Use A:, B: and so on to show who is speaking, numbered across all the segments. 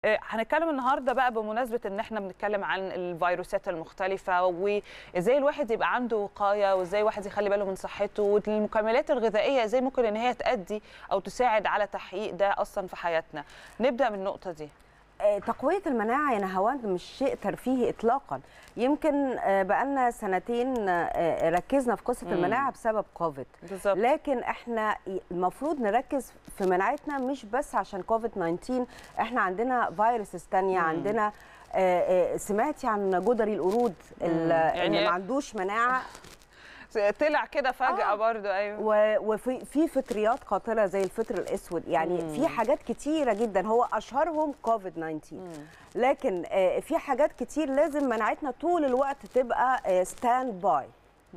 A: آه، هنتكلم النهارده بقى بمناسبه ان احنا بنتكلم عن الفيروسات المختلفه وازاي الواحد يبقى عنده وقايه وازاي الواحد يخلي باله من صحته والمكملات الغذائيه ازاي ممكن ان هي تأدي او تساعد على تحقيق ده اصلا في حياتنا نبدا من النقطه دي
B: آه، تقوية المناعة يا نهاوند مش شيء ترفيهي إطلاقا يمكن آه، بقالنا سنتين آه، ركزنا في قصة
A: مم.
B: المناعة بسبب كوفيد
A: بالظبط
B: لكن احنا المفروض نركز في مناعتنا مش بس عشان كوفيد 19 احنا عندنا فيروسز تانية
A: مم.
B: عندنا آه، آه، سمعتي عن جدري القرود ال-
A: يعني-
B: اللي ما عندوش مناعة
A: طلع كده فجاه
B: آه.
A: برضو ايوه
B: و- وفي في فطريات قاتله زي الفطر الاسود يعني
A: مم.
B: في حاجات كتيره جدا هو اشهرهم كوفيد 19
A: مم.
B: لكن آه، في حاجات كتير لازم مناعتنا طول الوقت تبقى ستاند باي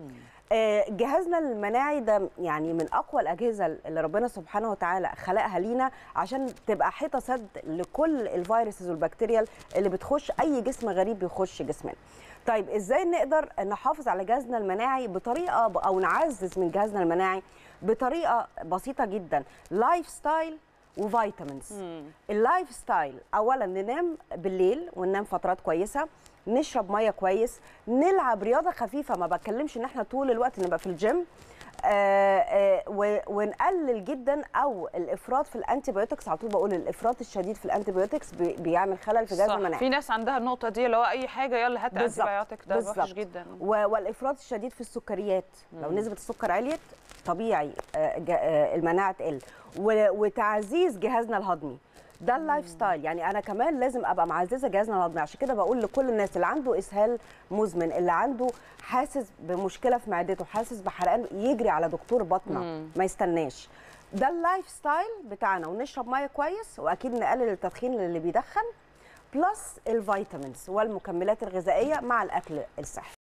B: جهازنا المناعي ده يعني من اقوى الاجهزه اللي ربنا سبحانه وتعالى خلقها لينا عشان تبقى حيطه سد لكل الفيروسز والبكتيريا اللي بتخش اي جسم غريب بيخش جسمنا طيب ازاي نقدر نحافظ على جهازنا المناعي بطريقه ب- او نعزز من جهازنا المناعي بطريقه بسيطه جدا لايف ستايل وفيتامينز
A: مم.
B: اللايف ستايل اولا ننام بالليل وننام فترات كويسه نشرب ميه كويس نلعب رياضه خفيفه ما بتكلمش ان احنا طول الوقت نبقى في الجيم آه آه و- ونقلل جدا او الافراط في الانتي بايوتكس على طول بقول الافراط الشديد في الانتي بايوتكس بي- بيعمل خلل في جهاز
A: صح
B: المناعه
A: في ناس عندها النقطه دي اللي هو اي حاجه يلا هات
B: بالظبط،
A: انتي ده وحش
B: بالظبط.
A: جدا
B: و- والافراط الشديد في السكريات لو
A: مم.
B: نسبه السكر عليت طبيعي آه، جا- آه، المناعه تقل و- وتعزيز جهازنا الهضمي ده اللايف ستايل يعني انا كمان لازم ابقى معززه جهازنا الهضمي عشان كده بقول لكل الناس اللي عنده اسهال مزمن اللي عنده حاسس بمشكله في معدته حاسس بحرقان يجري على دكتور باطنه
A: مم.
B: ما يستناش ده اللايف ستايل بتاعنا ونشرب ميه كويس واكيد نقلل التدخين للي بيدخن بلس الفيتامينز والمكملات الغذائيه مع الاكل الصحي